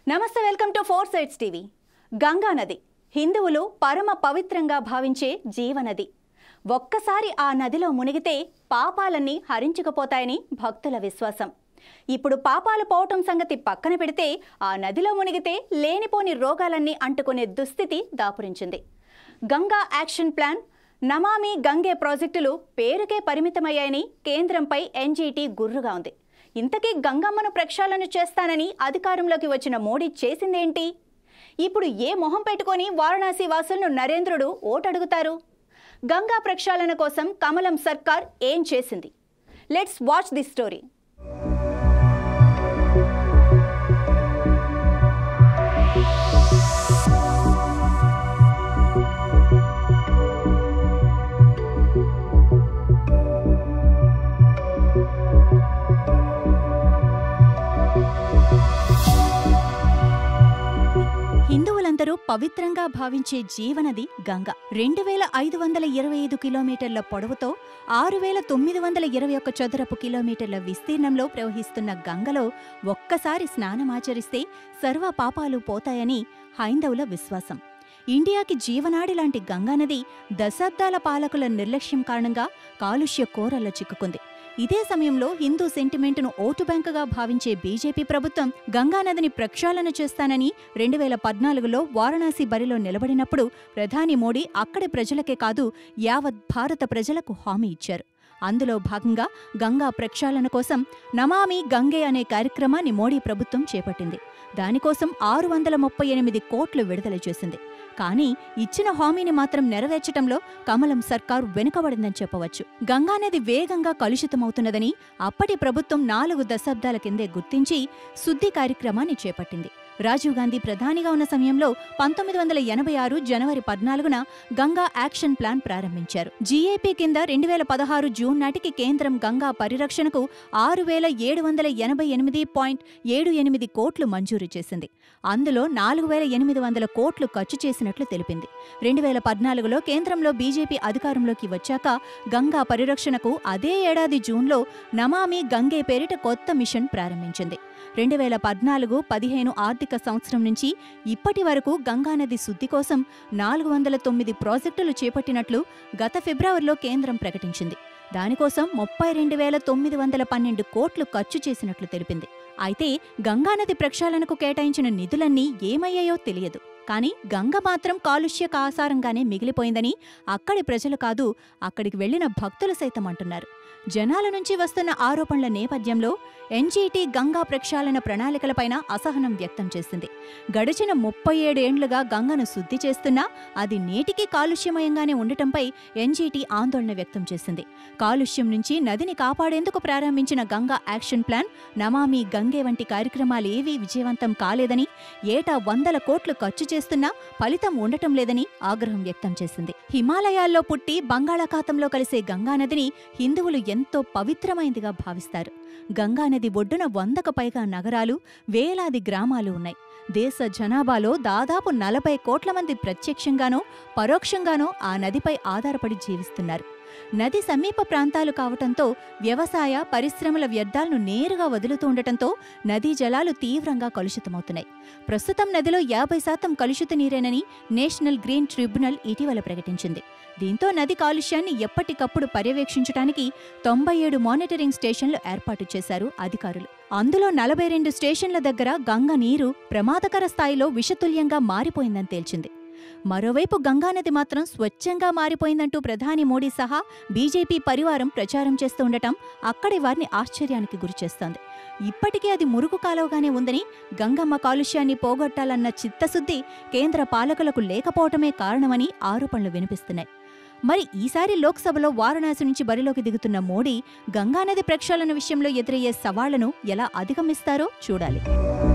నమస్తే welcome to four sides TV Ganga నది హిందువులు పరమ పవిత్రంగా భావించే జీవనది ఒక్కసారి ఆ నదిలో మునిగితే పాపాలన్నీ హరించుకుపోతాయని భక్తుల విశ్వాసం ఇప్పుడు పాపాలు పోవటం సంగతి పక్కన పెడితే ఆ నదిలో మునిగితే లేనిపోని రోగాలన్నీ అంటుకునే దుస్థితి దాపురించింది గంగా యాక్షన్ ప్లాన్ నమామి గంగే ప్రాజెక్టులు పేరుకే పరిమితమయ్యాయని కేంద్రంపై ఎన్జీటీ గుర్రుగా ఉంది ఇంతకీ గంగమ్మను ప్రక్షాళన చేస్తానని అధికారంలోకి వచ్చిన మోడీ చేసిందేంటి ఇప్పుడు ఏ మొహం పెట్టుకొని వారణాసి వాసులను నరేంద్రుడు ఓటడుగుతారు గంగా ప్రక్షాళన కోసం కమలం సర్కార్ ఏం చేసింది లెట్స్ వాచ్ ది స్టోరీ హిందువులందరూ పవిత్రంగా భావించే జీవనది గంగ రెండు వేల ఐదు వందల ఇరవై ఐదు కిలోమీటర్ల పొడవుతో ఆరు వేల తొమ్మిది వందల ఇరవై ఒక్క చదరపు కిలోమీటర్ల విస్తీర్ణంలో ప్రవహిస్తున్న గంగలో ఒక్కసారి స్నానమాచరిస్తే సర్వ పాపాలు పోతాయని హైందవుల విశ్వాసం ఇండియాకి జీవనాడి లాంటి గంగానది దశాబ్దాల పాలకుల నిర్లక్ష్యం కారణంగా కాలుష్య కోరల్లో చిక్కుకుంది ఇదే సమయంలో హిందూ సెంటిమెంటును ఓటు బ్యాంకుగా భావించే బీజేపీ ప్రభుత్వం గంగానదిని ప్రక్షాళన చేస్తానని రెండు వేల పద్నాలుగులో వారణాసి బరిలో నిలబడినప్పుడు ప్రధాని మోడీ అక్కడి ప్రజలకే కాదు యావత్ భారత ప్రజలకు హామీ ఇచ్చారు అందులో భాగంగా గంగా ప్రక్షాళన కోసం నమామి గంగే అనే కార్యక్రమాన్ని మోడీ ప్రభుత్వం చేపట్టింది దానికోసం ఆరు వందల ముప్పై ఎనిమిది కోట్లు విడుదల చేసింది కానీ ఇచ్చిన హామీని మాత్రం నెరవేర్చటంలో కమలం సర్కారు వెనుకబడిందని చెప్పవచ్చు గంగానది వేగంగా కలుషితమవుతున్నదని అప్పటి ప్రభుత్వం నాలుగు దశాబ్దాల కిందే గుర్తించి శుద్ధి కార్యక్రమాన్ని చేపట్టింది రాజీవ్ గాంధీ ప్రధానిగా ఉన్న సమయంలో పంతొమ్మిది వందల ఎనభై ఆరు జనవరి పద్నాలుగున గంగా యాక్షన్ ప్లాన్ ప్రారంభించారు జీఏపీ కింద రెండు వేల పదహారు జూన్ నాటికి కేంద్రం గంగా పరిరక్షణకు ఆరు వేల ఏడు వందల ఎనభై ఎనిమిది పాయింట్ ఏడు ఎనిమిది కోట్లు మంజూరు చేసింది అందులో నాలుగు వేల ఎనిమిది వందల కోట్లు ఖర్చు చేసినట్లు తెలిపింది రెండు వేల పద్నాలుగులో కేంద్రంలో బీజేపీ అధికారంలోకి వచ్చాక గంగా పరిరక్షణకు అదే ఏడాది జూన్లో నమామి గంగే పేరిట కొత్త మిషన్ ప్రారంభించింది రెండు వేల పద్నాలుగు పదిహేను ఆర్థిక సంవత్సరం నుంచి ఇప్పటి వరకు గంగానది శుద్ధి కోసం నాలుగు వందల తొమ్మిది ప్రాజెక్టులు చేపట్టినట్లు గత ఫిబ్రవరిలో కేంద్రం ప్రకటించింది దానికోసం ముప్పై రెండు వేల తొమ్మిది వందల పన్నెండు కోట్లు ఖర్చు చేసినట్లు తెలిపింది అయితే గంగానది ప్రక్షాళనకు కేటాయించిన నిధులన్నీ ఏమయ్యాయో తెలియదు కానీ గంగ మాత్రం కాలుష్య కాసారంగానే మిగిలిపోయిందని అక్కడి ప్రజలు కాదు అక్కడికి వెళ్లిన భక్తులు సైతం అంటున్నారు జనాల నుంచి వస్తున్న ఆరోపణల నేపథ్యంలో ఎన్జీటీ గంగా ప్రక్షాళన ప్రణాళికలపైన అసహనం వ్యక్తం చేసింది గడిచిన ముప్పై ఏడేండ్లుగా గంగను శుద్ధి చేస్తున్నా అది నేటికి కాలుష్యమయంగానే ఉండటంపై ఎన్జీటీ ఆందోళన వ్యక్తం చేసింది కాలుష్యం నుంచి నదిని కాపాడేందుకు ప్రారంభించిన గంగా యాక్షన్ ప్లాన్ నమామి గంగే వంటి కార్యక్రమాలేవీ విజయవంతం కాలేదని ఏటా వందల కోట్లు ఖర్చు చేస్తున్నా ఫలితం ఉండటం లేదని ఆగ్రహం వ్యక్తం చేసింది హిమాలయాల్లో పుట్టి బంగాళాఖాతంలో కలిసే గంగానదిని హిందువులు ఎంతో పవిత్రమైందిగా భావిస్తారు గంగానది ఒడ్డున వందకు పైగా నగరాలు వేలాది గ్రామాలు ఉన్నాయి దేశ జనాభాలో దాదాపు నలభై కోట్ల మంది ప్రత్యక్షంగానో పరోక్షంగానో ఆ నదిపై ఆధారపడి జీవిస్తున్నారు నది సమీప ప్రాంతాలు కావటంతో వ్యవసాయ పరిశ్రమల వ్యర్థాలను నేరుగా వదులుతూ ఉండటంతో నదీ జలాలు తీవ్రంగా కలుషితమవుతున్నాయి ప్రస్తుతం నదిలో యాభై శాతం కలుషిత నీరేనని నేషనల్ గ్రీన్ ట్రిబ్యునల్ ఇటీవల ప్రకటించింది దీంతో నది కాలుష్యాన్ని ఎప్పటికప్పుడు పర్యవేక్షించడానికి తొంభై ఏడు మానిటరింగ్ స్టేషన్లు ఏర్పాటు చేశారు అధికారులు అందులో నలభై రెండు స్టేషన్ల దగ్గర గంగ నీరు ప్రమాదకర స్థాయిలో విషతుల్యంగా మారిపోయిందని తేల్చింది మరోవైపు గంగానది మాత్రం స్వచ్ఛంగా మారిపోయిందంటూ ప్రధాని మోడీ సహా బీజేపీ పరివారం ప్రచారం చేస్తూ ఉండటం అక్కడి వారిని ఆశ్చర్యానికి గురిచేస్తోంది ఇప్పటికీ అది మురుగు కాలువగానే ఉందని గంగమ్మ కాలుష్యాన్ని పోగొట్టాలన్న చిత్తశుద్ధి కేంద్ర పాలకులకు లేకపోవటమే కారణమని ఆరోపణలు వినిపిస్తున్నాయి మరి ఈసారి లోక్సభలో వారణాసి నుంచి బరిలోకి దిగుతున్న మోడీ గంగానది ప్రక్షాళన విషయంలో ఎదురయ్యే సవాళ్లను ఎలా అధిగమిస్తారో చూడాలి